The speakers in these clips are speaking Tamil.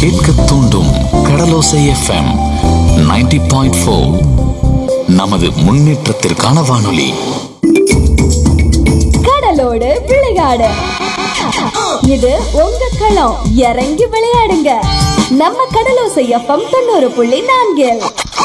கேட்க தூண்டும் கடலோசை எஃப்எம் 90.4 பாயிண்ட் ஃபோர் நமது முன்னேற்றத்திற்கான வானொலி கடலோடு விளையாடு இது உங்க களம் இறங்கி விளையாடுங்க நம்ம கடலோசை எஃப்எம் தொண்ணூறு புள்ளி நான்கில்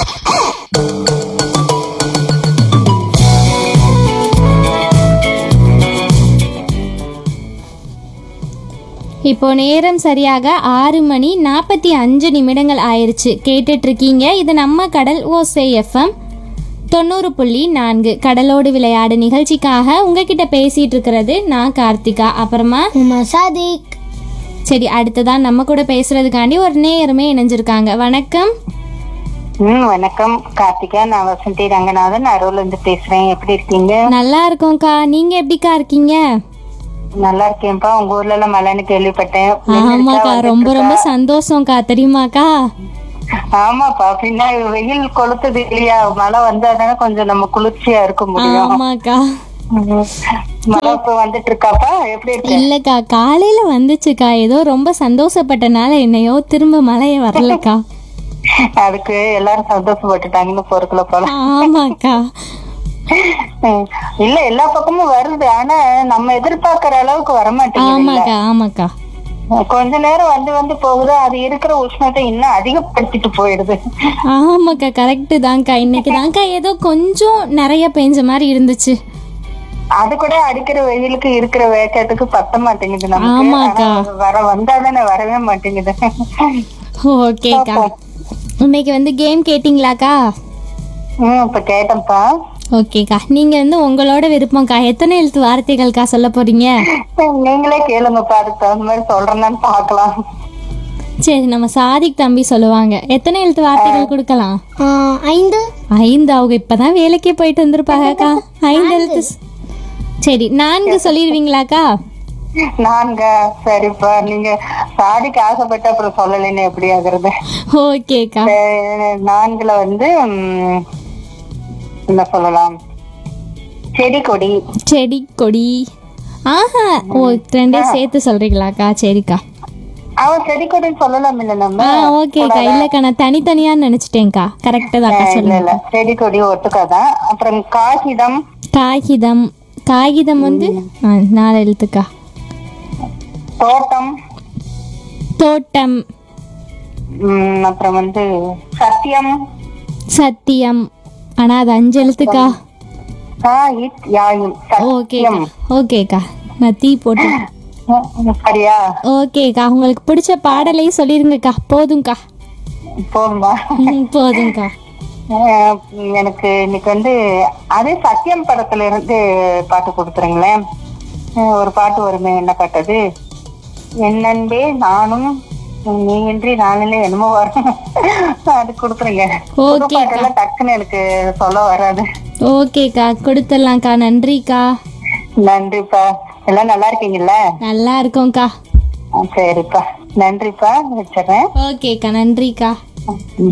இப்போ நேரம் சரியாக ஆறு மணி நாற்பத்தி அஞ்சு நிமிடங்கள் ஆயிருச்சு கேட்டுட்டு இருக்கீங்க இது நம்ம கடல் ஓசை எஃப்எம் தொண்ணூறு புள்ளி நான்கு கடலோடு விளையாடு நிகழ்ச்சிக்காக உங்ககிட்ட பேசிட்டு இருக்கிறது நான் கார்த்திகா அப்புறமா உமா சாதிக் சரி அடுத்ததான் நம்ம கூட பேசுறதுக்காண்டி ஒரு நேயருமே இணைஞ்சிருக்காங்க வணக்கம் ம் வணக்கம் கார்த்திகா நான் வசந்தி ரங்கநாதன் அருள்ல இருந்து பேசுறேன் எப்படி இருக்கீங்க நல்லா இருக்கோம்க்கா நீங்க எப்படிக்கா இருக்கீங்க நல்லா இருக்கேன்ப்பா உங்க ஊர்ல எல்லாம் மழைன்னு கேள்விப்பட்டேன் ஆமாக்கா ரொம்ப ரொம்ப சந்தோஷம்க்கா தெரியுமாக்கா ஆமாப்பா பின்ன வெயில் கொளுத்துது இல்லையா மழை வந்தாதானே கொஞ்சம் நம்ம குளிர்ச்சியா இருக்க முடியும் ஆமாக்கா ம். மழை இப்ப வந்துட்டு இருக்காப்பா எப்படி இருக்கு இல்லக்கா காலையில வந்துச்சுக்கா ஏதோ ரொம்ப சந்தோஷப்பட்டனால என்னையோ திரும்ப மழையே வரலக்கா அதுக்கு எல்லாரும் சந்தோஷப்பட்டுட்டாங்கன்னு பொறுக்கல போல ஆமாக்கா ம். இல்ல எல்லா பக்கமும் வருது ஆனா நம்ம எதிர்பார்க்கிற அளவுக்கு வரமாட்டேங்குது ஆமாக்கா ஆமாக்கா கொஞ்ச நேரம் வந்து வந்து போகுது அது இருக்கிற உஷ்ணத்தை இன்னும் அதிகப்படுத்திட்டு போயிடுது ஆமாக்கா கரெக்டு தான்க்கா இன்னைக்கு தான்க்கா ஏதோ கொஞ்சம் நிறைய பெஞ்ச மாதிரி இருந்துச்சு அது கூட அடிக்கிற வெயிலுக்கு இருக்கிற வேக்கத்துக்கு பத்த மாட்டேங்குது ஆமாக்கா. நமக்கு ஆனா வர வந்தாதானே வரவே மாட்டேங்குது ஓகேக்கா இன்னைக்கு வந்து கேம் கேட்டிங்களாக்கா ம் இப்ப கேட்டேன்ப்பா ஓகேக்கா நீங்க வந்து உங்களோட விருப்பம்க்கா எத்தனை எழுத்து வார்த்தைகள்க்கா சொல்ல போறீங்க நீங்களே கேளுங்கப்பா அதுக்கு தகுந்த மாதிரி சொல்றேன்னு பாக்கலாம் சரி நம்ம சாதிக் தம்பி சொல்லுவாங்க எத்தனை எழுத்து வார்த்தைகள் கொடுக்கலாம் ஐந்து ஐந்து அவங்க இப்பதான் வேலைக்கே போயிட்டு வந்திருப்பாங்கக்கா ஐந்து எழுத்து ஸ்- சரி நான்கு சொல்லிடுவீங்களாக்கா நான்க சரிப்பா நீங்க சாதிக்கு ஆசைப்பட்ட அப்புறம் சொல்லலைன்னு எப்படி ஆகுறது ஓகேக்கா அஹ் நான்குல வந்து ம், என்ன சொல்லலாம் செடி கொடி செடி கொடி ஆஹா ஓ ரெண்டே சேர்த்து சொல்றீங்களாக்கா சரிக்கா அவன் செடி கொடின்னு சொல்லலாம் இல்ல நம்ம ஆ ஓகேக்கா இல்லக்கா நான் தனித்தனியா நினைச்சிட்டேன்க்கா கரெக்டு தான்க்கா இல்ல சொல்லுங்க இல்ல செடி கொடி ஒட்டுக்காதான் அப்புறம் காகிதம் காகிதம் காகிதம் வந்து ஆ, நாலு எழுத்துக்கா தோட்டம் தோட்டம் ம், அப்புறம் வந்து சத்தியம் சத்தியம் ஆனா அது அஞ்சு எழுத்துக்கா ஆ, இத், யாயும் ஓகேக்கா சத்தியம் ஓகேக்கா நான் தீ போட்டு ம், சரியா ஓகேக்கா உங்களுக்கு பிடிச்ச பாடலையும் சொல்லிருங்கக்கா போதும்க்கா போதுமா ம், போதும்க்கா அஹ், எனக்கு இன்னைக்கு வந்து அதே சத்தியம் படத்துல இருந்து பாட்டு கொடுத்துருங்களேன் அஹ், ஒரு பாட்டு வருமே என்ன பாட்டு அது என் நண்பே நானும் நீ இன்றி நானிலே என்னமோ வரும் அது கொடுத்துருங்க புது ஓகேக்கா. பாட்டெல்லாம் டக்குன்னு எனக்கு சொல்ல வராது ஓகேக்கா கொடுத்துடலாம்க்கா நன்றிக்கா நன்றிப்பா எல்லாம் நல்லா இருக்கீங்கல்ல நல்லா இருக்கோம்க்கா ஆ, சரிப்பா நன்றிப்பா வச்சிடுறேன் ஓகேக்கா நன்றிக்கா ம்.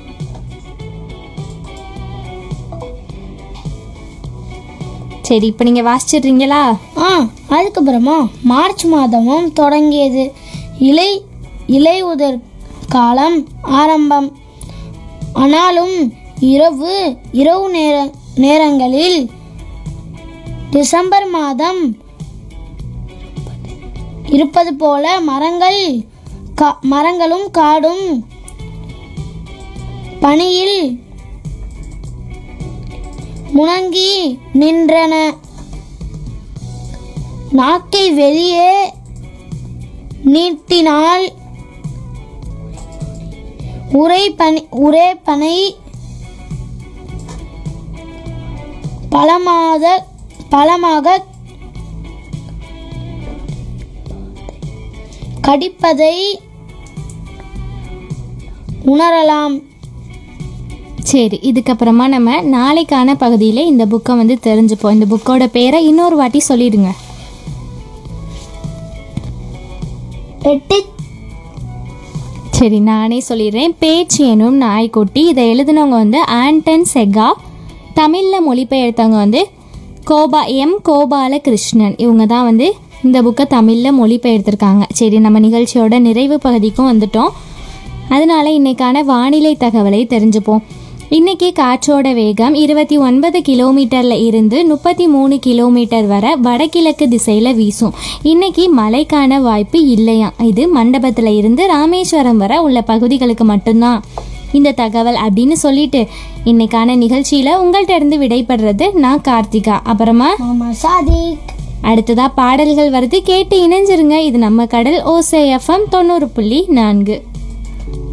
சரி இப்போ நீங்கள் வாசிச்சிடுறீங்களா ஆ அதுக்கப்புறமா மார்ச் மாதமும் தொடங்கியது இலை இலை உதிர் காலம் ஆரம்பம் ஆனாலும் இரவு இரவு நேர நேரங்களில் டிசம்பர் மாதம் இருப்பது போல மரங்கள் கா- மரங்களும் காடும் பனியில் முணங்கி நின்றன நாக்கை வெளியே நீட்டினால் உரை பனி உரே பனை பலமாக பலமாக கடிப்பதை உணரலாம் சரி இதுக்கப்புறமா நம்ம நாளைக்கான பகுதியில் இந்த புக்கை வந்து தெரிஞ்சுப்போம் இந்த புக்கோட பேரை இன்னொரு வாட்டி சொல்லிடுங்க எட்டு சரி நானே சொல்லிடுறேன் பேச்சு எனும் நாய்க்குட்டி இதை எழுதினவங்க வந்து ஆண்டன் செகா தமிழில் மொழிபெயர்த்தவங்க வந்து கோபா எம் கோபால கிருஷ்ணன் இவங்க தான் வந்து இந்த புக்கை தமிழில் மொழிபெயர்த்திருக்காங்க சரி நம்ம நிகழ்ச்சியோட நிறைவு பகுதிக்கும் வந்துட்டோம் அதனால இன்னைக்கான வானிலை தகவலை தெரிஞ்சுப்போம் இன்னைக்கு காற்றோட வேகம் இருபத்தி ஒன்பது கிலோமீட்டர்ல இருந்து முப்பத்தி மூணு கிலோமீட்டர் வரை வடகிழக்கு திசையில வீசும் இன்னைக்கு மழைக்கான வாய்ப்பு இல்லையாம் இது மண்டபத்துல இருந்து ராமேஸ்வரம் வரை உள்ள பகுதிகளுக்கு மட்டும்தான் இந்த தகவல் அப்படின்னு சொல்லிட்டு இன்னைக்கான நிகழ்ச்சியில உங்கள்கிட்ட இருந்து விடைபெறுறது நான் கார்த்திகா அப்புறமா மாமா சாதிக் அடுத்ததா பாடல்கள் வருது கேட்டு இணைஞ்சிருங்க இது நம்ம கடல் ஓசை எஃப்எம் தொண்ணூறு புள்ளி நான்கு